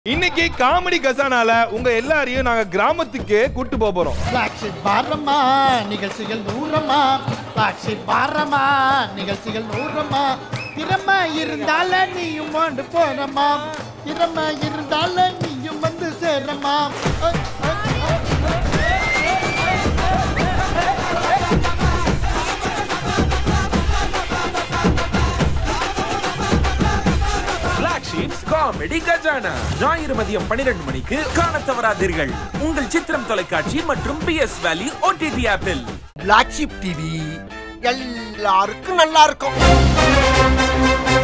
இன்னைக்கு காமெடி கசானால உங்க எல்லாரையும் நாங்க கிராமத்துக்கு கூட்டு போக போறோம் பிளாக்ஷிப் பாரம்மா நிகழ்ச்சிகள் நூறம்மா பிளாக்ஷிப் பாரம்மா நிகழ்ச்சிகள் நூறம்மா திறமை இருந்தால நீயும் வாண்டு போறம்மா திறமை இருந்தால நீயும் வந்து சேரம்மா அஹ், அஹ், அஹ். Black Sheeps காமெடி கஜானா ஞாயிறு மதியம் பன்னிரண்டு மணிக்கு காணத் தவறாதீர்கள் உங்கள் சித்திரம் தொலைக்காட்சி மற்றும் பி எஸ் வேலி ஓடிடி ஆப்பில் பிளாக் ஷிப் டிவி எல்லாருக்கும் நல்லா இருக்கும்